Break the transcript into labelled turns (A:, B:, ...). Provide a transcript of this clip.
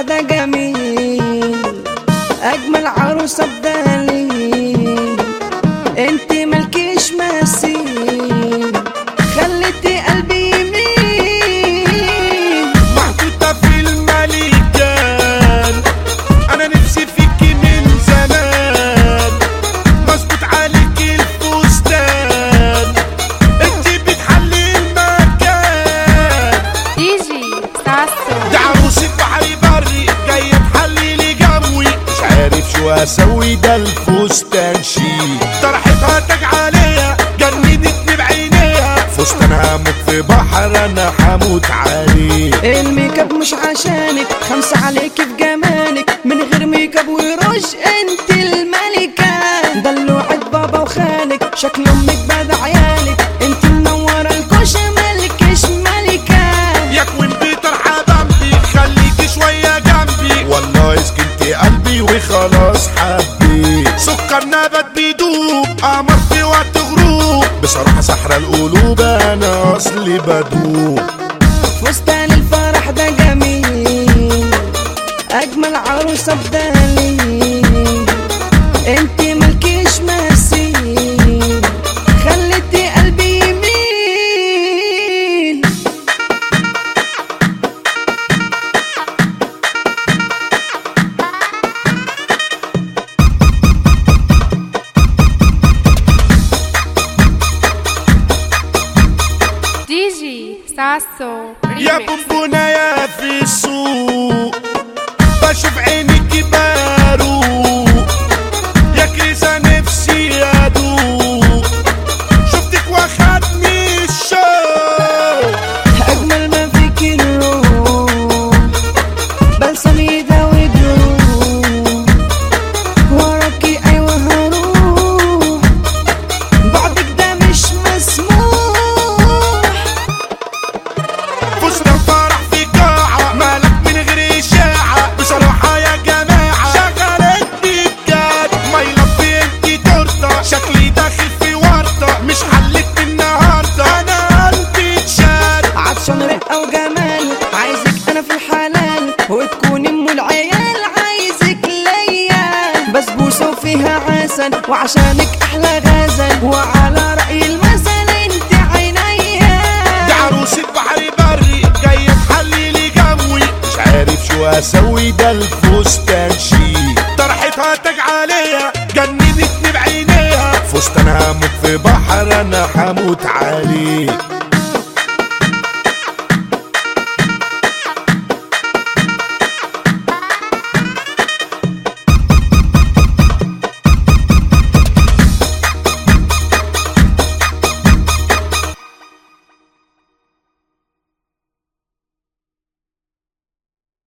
A: ده جميل اجمل عروسه بدليل انت ملكيش مثيل خليتي قلبي يميل
B: محطوطة في الملكان أنا نفسي فيكي من زمان مظبوط عليكي الفستان انت بتحلي المكان
C: دي جي ساسو
B: دي عروسة بحري بري جاية تحلي لي جوي مش عارف شو اسوي ده الفستان شيك طرحتها تاج عليها جننتني بعينيها فستان هموت في بحر انا هموت عليه
A: الميك اب مش عشانك خمسة عليك في جمالك من غير ميك اب وروج انت الملكة دلوعة بابا وخالك شكل امك بعد عيالك انت منورة الكوشة ملكش ملكة
B: يا كوين بيتر حبيبي خليكي شوية جنبي والله سكنتي قلبي وخلاص حبيت سكر نبات بيدوب قمر في وقت غروب بصراحة سحرة القلوب انا اصلي بدوب
A: فستان الفرح ده جميل اجمل عروسة بدليل انت ملكيش مثيل خليتي قلبي يميل
C: دي جي ساسو
B: يا بونبونة يا في السوق بشوف عينيكي باروق يا كريسة نفسي ادوق شفتك واخدني الشوق
A: أجمل ما فيك الروح بلسم يداوي جروح وراكي أيوة هروح بعدك ده مش مسموح
B: فستان فرح في قاعة مالك من غير إشاعة بصراحة يا جماعة شغلتني بجد ما يلبي انتي تورتة شكلي داخل في ورطة مش حلت النهاردة أنا قلبي اتشد
A: عطشان رقة وجمال عايزك أنا في الحلال وتكوني أم العيال عايزك ليا بسبوسة وفيها عسل وعشانك أحلى غزل وعلى رأي المثل انت عينيا
B: دي عروسة بحري بري جاية تحلي لي جوي مش عارف شو اسوي ده الفستان شيك طرحتها تاج عليها جننتني بعينيها فستان هموت في بحر انا هموت عليه